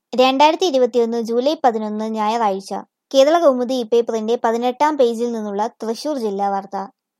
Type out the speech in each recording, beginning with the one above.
രണ്ടായിരത്തി ഇരുപത്തിയൊന്ന് ജൂലൈ പതിനൊന്ന് ഞായറാഴ്ച കേരള കൗമുദി ഇപ്പേപ്പറിന്റെ പതിനെട്ടാം പേജിൽ നിന്നുള്ള തൃശൂർ ജില്ലാ വാർത്ത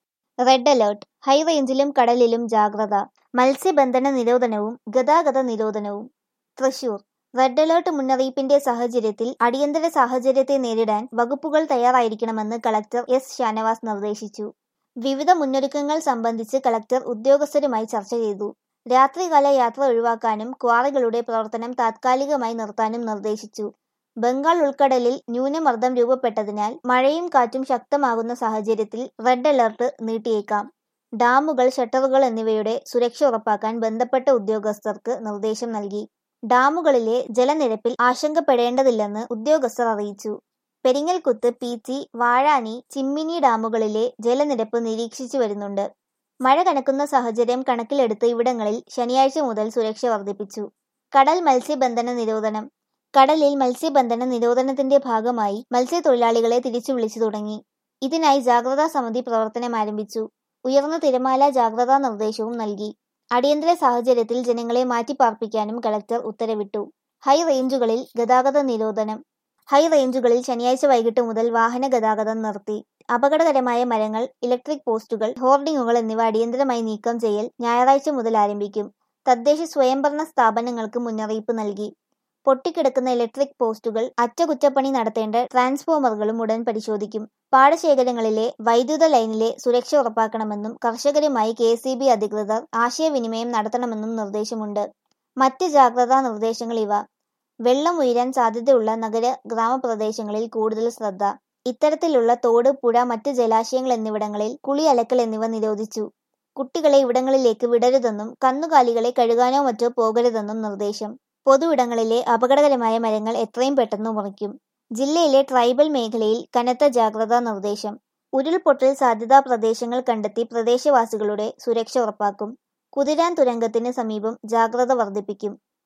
റെഡ് അലേർട്ട് ഹൈറേഞ്ചിലും കടലിലും ജാഗ്രത മത്സ്യബന്ധന നിരോധനവും ഗതാഗത നിരോധനവും തൃശൂർ റെഡ് അലേർട്ട് മുന്നറിയിപ്പിന്റെ സാഹചര്യത്തിൽ അടിയന്തര സാഹചര്യത്തെ നേരിടാൻ വകുപ്പുകൾ തയ്യാറായിരിക്കണമെന്ന് കളക്ടർ എസ് ഷാനവാസ് നിർദ്ദേശിച്ചു വിവിധ മുന്നൊരുക്കങ്ങൾ സംബന്ധിച്ച് കളക്ടർ ഉദ്യോഗസ്ഥരുമായി ചർച്ച ചെയ്തു രാത്രികാല യാത്ര ഒഴിവാക്കാനും ക്വാറികളുടെ പ്രവർത്തനം താത്കാലികമായി നിർത്താനും നിർദ്ദേശിച്ചു ബംഗാൾ ഉൾക്കടലിൽ ന്യൂനമർദ്ദം രൂപപ്പെട്ടതിനാൽ മഴയും കാറ്റും ശക്തമാകുന്ന സാഹചര്യത്തിൽ റെഡ് അലർട്ട് നീട്ടിയേക്കാം ഡാമുകൾ ഷട്ടറുകൾ എന്നിവയുടെ സുരക്ഷ ഉറപ്പാക്കാൻ ബന്ധപ്പെട്ട ഉദ്യോഗസ്ഥർക്ക് നിർദ്ദേശം നൽകി ഡാമുകളിലെ ജലനിരപ്പിൽ ആശങ്കപ്പെടേണ്ടതില്ലെന്ന് ഉദ്യോഗസ്ഥർ അറിയിച്ചു പെരിങ്ങൽകുത്ത് പീച്ചി വാഴാനി ചിമ്മിനി ഡാമുകളിലെ ജലനിരപ്പ് നിരീക്ഷിച്ചു വരുന്നുണ്ട് മഴ കനക്കുന്ന സാഹചര്യം കണക്കിലെടുത്ത് ഇവിടങ്ങളിൽ ശനിയാഴ്ച മുതൽ സുരക്ഷ വർദ്ധിപ്പിച്ചു കടൽ മത്സ്യബന്ധന നിരോധനം കടലിൽ മത്സ്യബന്ധന നിരോധനത്തിന്റെ ഭാഗമായി മത്സ്യത്തൊഴിലാളികളെ തിരിച്ചു വിളിച്ചു തുടങ്ങി ഇതിനായി ജാഗ്രതാ സമിതി പ്രവർത്തനം ആരംഭിച്ചു ഉയർന്ന തിരമാല ജാഗ്രതാ നിർദ്ദേശവും നൽകി അടിയന്തര സാഹചര്യത്തിൽ ജനങ്ങളെ മാറ്റിപ്പാർപ്പിക്കാനും കളക്ടർ ഉത്തരവിട്ടു ഹൈ റേഞ്ചുകളിൽ ഗതാഗത നിരോധനം ഹൈ റേഞ്ചുകളിൽ ശനിയാഴ്ച വൈകിട്ട് മുതൽ വാഹന ഗതാഗതം നിർത്തി അപകടകരമായ മരങ്ങൾ ഇലക്ട്രിക് പോസ്റ്റുകൾ ഹോർഡിങ്ങുകൾ എന്നിവ അടിയന്തരമായി നീക്കം ചെയ്യൽ ഞായറാഴ്ച മുതൽ ആരംഭിക്കും തദ്ദേശ സ്വയംഭരണ സ്ഥാപനങ്ങൾക്ക് മുന്നറിയിപ്പ് നൽകി പൊട്ടിക്കിടക്കുന്ന ഇലക്ട്രിക് പോസ്റ്റുകൾ അറ്റകുറ്റപ്പണി നടത്തേണ്ട ട്രാൻസ്ഫോമറുകളും ഉടൻ പരിശോധിക്കും പാടശേഖരങ്ങളിലെ വൈദ്യുത ലൈനിലെ സുരക്ഷ ഉറപ്പാക്കണമെന്നും കർഷകരുമായി കെ അധികൃതർ ആശയവിനിമയം നടത്തണമെന്നും നിർദ്ദേശമുണ്ട് മറ്റ് ജാഗ്രതാ നിർദ്ദേശങ്ങൾ ഇവ വെള്ളം ഉയരാൻ സാധ്യതയുള്ള നഗര ഗ്രാമപ്രദേശങ്ങളിൽ കൂടുതൽ ശ്രദ്ധ ഇത്തരത്തിലുള്ള തോട് പുഴ മറ്റ് ജലാശയങ്ങൾ എന്നിവിടങ്ങളിൽ കുളി അലക്കൽ എന്നിവ നിരോധിച്ചു കുട്ടികളെ ഇവിടങ്ങളിലേക്ക് വിടരുതെന്നും കന്നുകാലികളെ കഴുകാനോ മറ്റോ പോകരുതെന്നും നിർദ്ദേശം പൊതു ഇടങ്ങളിലെ അപകടകരമായ മരങ്ങൾ എത്രയും പെട്ടെന്ന് മുറിക്കും ജില്ലയിലെ ട്രൈബൽ മേഖലയിൽ കനത്ത ജാഗ്രതാ നിർദ്ദേശം ഉരുൾപൊട്ടൽ സാധ്യതാ പ്രദേശങ്ങൾ കണ്ടെത്തി പ്രദേശവാസികളുടെ സുരക്ഷ ഉറപ്പാക്കും കുതിരാൻ തുരങ്കത്തിന് സമീപം ജാഗ്രത വർദ്ധിപ്പിക്കും